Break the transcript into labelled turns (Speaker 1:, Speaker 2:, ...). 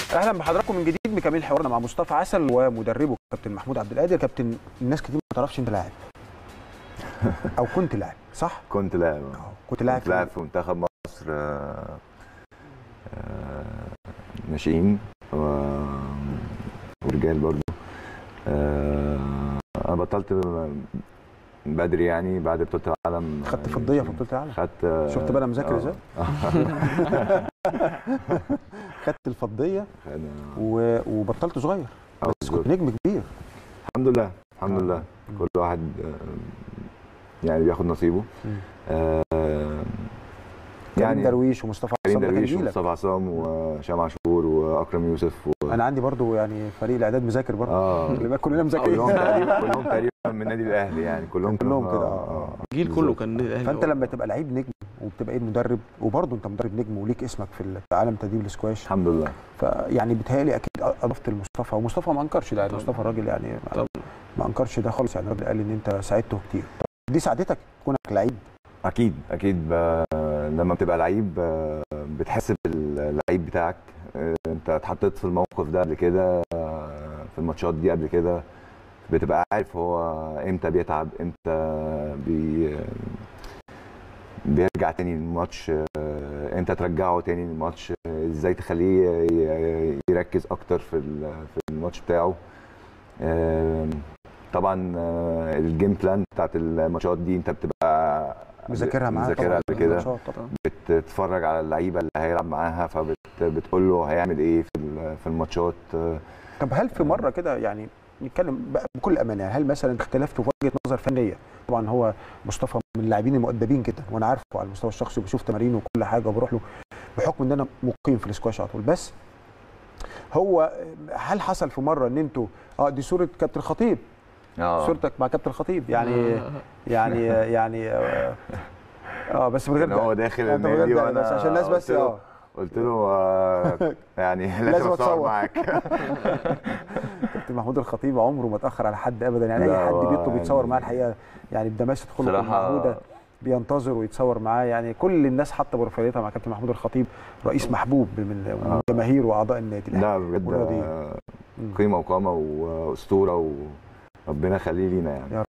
Speaker 1: اهلا بحضراتكم من جديد مكملين حوارنا مع مصطفى عسل ومدربه كابتن محمود عبد القادر كابتن الناس كتير ما تعرفش انت لاعب او كنت لاعب صح
Speaker 2: كنت لاعب
Speaker 1: كنت لاعب
Speaker 2: كنت لاعب في منتخب مصر آه، آه، ناشئين و- ورجال برضو آه، انا بطلت بدري يعني بعد بطوله العالم
Speaker 1: خدت فضيه في بطوله العالم
Speaker 2: خدت
Speaker 1: شفت بقى انا مذاكر
Speaker 2: آه.
Speaker 1: ازاي؟ خدت الفضيه
Speaker 2: خدنا-
Speaker 1: و... وبطلت صغير
Speaker 2: آه،
Speaker 1: بس كنت نجم كبير
Speaker 2: الحمد لله الحمد
Speaker 1: آه.
Speaker 2: لله
Speaker 1: مم.
Speaker 2: كل واحد آه، يعني بياخد نصيبه
Speaker 1: مم.
Speaker 2: آه،
Speaker 1: كريم
Speaker 2: يعني
Speaker 1: درويش ومصطفى
Speaker 2: كريم
Speaker 1: عصام ده كان
Speaker 2: درويش
Speaker 1: جيلك
Speaker 2: ومصطفى عصام وهشام عاشور واكرم يوسف و...
Speaker 1: انا عندي برضو يعني فريق الاعداد مذاكر برضو
Speaker 2: اه
Speaker 1: خلي بالك كلنا
Speaker 2: كلهم
Speaker 1: مذاكرين
Speaker 2: تقريبا كلهم تقريبا من النادي الاهلي يعني كلهم
Speaker 1: كلهم
Speaker 2: كانوا-
Speaker 1: كده، آه.
Speaker 3: الجيل كله
Speaker 2: بالظبط.
Speaker 3: كان النادي الاهلي
Speaker 1: فانت
Speaker 3: هو-
Speaker 1: لما تبقى لعيب نجم وبتبقى ايه مدرب وبرضه انت مدرب نجم وليك اسمك في ال- في عالم تدريب السكواش
Speaker 2: الحمد لله
Speaker 1: فيعني بيتهيألي اكيد اضفت لمصطفى ومصطفى ما انكرش ده يعني
Speaker 3: طبعا.
Speaker 1: مصطفى راجل يعني ما-
Speaker 3: طبعا.
Speaker 1: ما انكرش ده خالص يعني الراجل قال ان انت ساعدته كتير دي ساعدتك كونك لعيب
Speaker 2: اكيد اكيد ب... لما بتبقى لعيب آه، بتحس باللعيب بتاعك آه، انت اتحطيت في الموقف ده قبل كده آه، في الماتشات دي قبل كده بتبقى عارف هو امتى بيتعب امتى بي... بيرجع تاني الماتش آه، امتى ترجعه تاني الماتش آه، ازاي تخليه ي- يركز اكتر في ال- في الماتش بتاعه آه، طبعا آه، الجيم بلان بتاعت الماتشات دي انت بتبقى
Speaker 1: مذاكرها معاه
Speaker 2: مذاكرها
Speaker 1: طبعاً.
Speaker 2: قبل كده
Speaker 1: الماتشات طبعا
Speaker 2: بتتفرج على اللعيبه اللي هيلعب معاها فبتقول له هيعمل ايه في ال- في الماتشات آه،
Speaker 1: طب هل في مره كده يعني نتكلم بقى بكل امانه هل مثلا اختلفتوا في وجهه نظر فنيه طبعا هو مصطفى من اللاعبين المؤدبين جدا وانا عارفه على المستوى الشخصي وبشوف تمارينه وكل حاجه وبروح له بحكم ان انا مقيم في الاسكواش على طول بس هو هل حصل في مره ان انتوا اه دي صوره كابتن خطيب صورتك مع كابتن خطيب يعني
Speaker 3: آه.
Speaker 1: يعني يعني اه, آه بس من غير
Speaker 2: كان هو داخل
Speaker 1: أنت من غير
Speaker 2: النادي
Speaker 1: ده،
Speaker 2: وانا
Speaker 1: بس عشان الناس بس
Speaker 2: قلت له-
Speaker 1: اه
Speaker 2: قلت له آه، يعني
Speaker 1: لازم
Speaker 2: لازم
Speaker 1: أتصور.
Speaker 2: اتصور معاك
Speaker 1: كابتن محمود الخطيب عمره ما اتاخر على حد ابدا يعني
Speaker 2: لا،
Speaker 1: اي حد
Speaker 2: هو
Speaker 1: بيطلب يتصور
Speaker 2: يعني-
Speaker 1: معاه الحقيقه يعني بدماسه خلق
Speaker 2: صراحة-
Speaker 1: المعهوده بينتظر ويتصور معاه يعني كل الناس حاطه بروفايلاتها مع كابتن محمود الخطيب رئيس محبوب من من
Speaker 2: آه.
Speaker 1: جماهير واعضاء النادي الأهلي.
Speaker 2: لا بجد
Speaker 1: والرياضيين.
Speaker 2: آه،
Speaker 1: مم.
Speaker 2: قيمه وقامه واسطوره وربنا يخليه لينا يعني
Speaker 1: يا